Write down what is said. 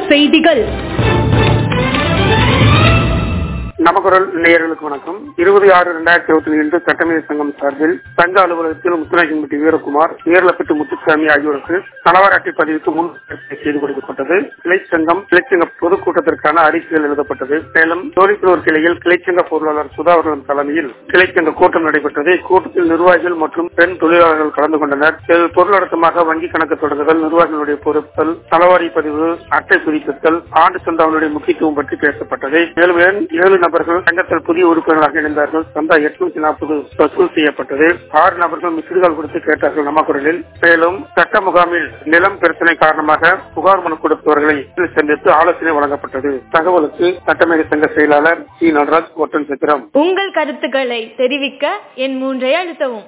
செய்திகள் நமக்குரல் நேயர்களுக்கு வணக்கம் இருபது ஆறு இரண்டாயிரத்தி இருபத்தி ஏழு சட்டமேதை சங்கம் சார்பில் சங்க அலுவலகத்தில் முத்துராஜன்பட்டி வீரகுமார் ஏர்லப்பட்டு முத்துசாமி ஆகியோருக்கு நலவாரி அட்டை பதிவுக்கு முன் செய்து கொடுக்கப்பட்டது கிளை சங்கம் கிளைச்சங்க பொதுக்கூட்டத்திற்கான அறிக்கைகள் எழுதப்பட்டது மேலும் தோழிக்குளூர் கிளையில் கிளைச்சங்க பொருளாளர் சுதா அவர்களின் தலைமையில் கிளைச்சங்க கூட்டம் நடைபெற்றது இக்கூட்டத்தில் நிர்வாகிகள் மற்றும் பெண் தொழிலாளர்கள் கலந்து கொண்டனர் இதில் பொருளடக்கமாக வங்கி கணக்கு தொடங்குதல் நிர்வாகிகளுடைய பொருட்கள் நலவாரி பதிவு அட்டை புதுப்பித்தல் ஆண்டு சந்தாவுடைய முக்கியத்துவம் பற்றி பேசப்பட்டது மேலும் ஏழு நபர்கள் சங்கத்தில் புதிய உறுப்பினராக இணைந்தார்கள் சந்தா எட்நூத்தி நாற்பது வசூல் செய்யப்பட்டது ஆறு நபர்கள் மிஸ்டுகால் கொடுத்து கேட்டார்கள் நம்ம குரலில் மேலும் சட்ட முகாமில் நிலம் பிரச்சனை காரணமாக புகார் மனு கொடுத்தவர்களை சந்தித்து ஆலோசனை வழங்கப்பட்டது தகவலுக்கு சட்டமேதை சங்க செயலாளர் சி நடராஜ் ஒட்டன் சித்திரம் உங்கள் கருத்துக்களை தெரிவிக்க என் மூன்றை அழுத்தவும்